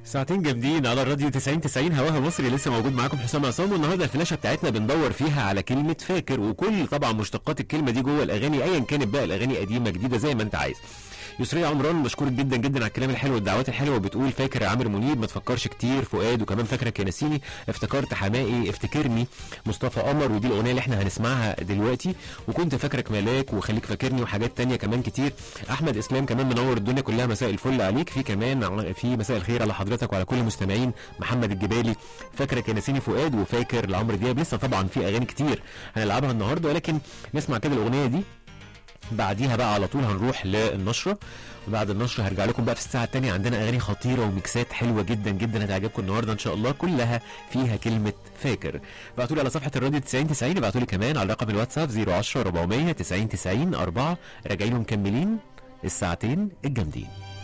ساعتين جامدين على الراديو 90 90 هواها مصري لسه موجود معاكم حسام عصام والنهارده الفلاشه بتاعتنا بندور فيها على كلمه فاكر وكل طبعا مشتقات الكلمه دي جوه الاغاني ايا كانت بقى الاغاني قديمه جديده زي ما انت عايز يسرية عمران مشكور جدا جدا على الكلام الحلو والدعوات الحلوه بتقول فاكر يا عامر منيب ما تفكرش كتير فؤاد وكمان فاكرك يا نسيني افتكرت حمائي افتكرني مصطفى قمر ودي الاغنيه اللي احنا هنسمعها دلوقتي وكنت فاكرك ملاك وخليك فاكرني وحاجات تانية كمان كتير احمد اسلام كمان منور الدنيا كلها مساء الفل عليك في كمان ع- في مساء الخير على حضرتك وعلى كل المستمعين محمد الجبالي فاكرك يا نسيني فؤاد وفاكر لعمرو دياب لسه طبعا في اغاني كتير هنلعبها النهارده ولكن نسمع كده الاغنيه دي بعديها بقى على طول هنروح للنشره وبعد النشره هرجع لكم بقى في الساعه الثانيه عندنا اغاني خطيره وميكسات حلوه جدا جدا هتعجبكم النهارده ان شاء الله كلها فيها كلمه فاكر ابعتوا لي على صفحه الراديو 90 90 ابعتوا لي كمان على رقم الواتساب 010 400 90 90 4 راجعين ومكملين الساعتين الجامدين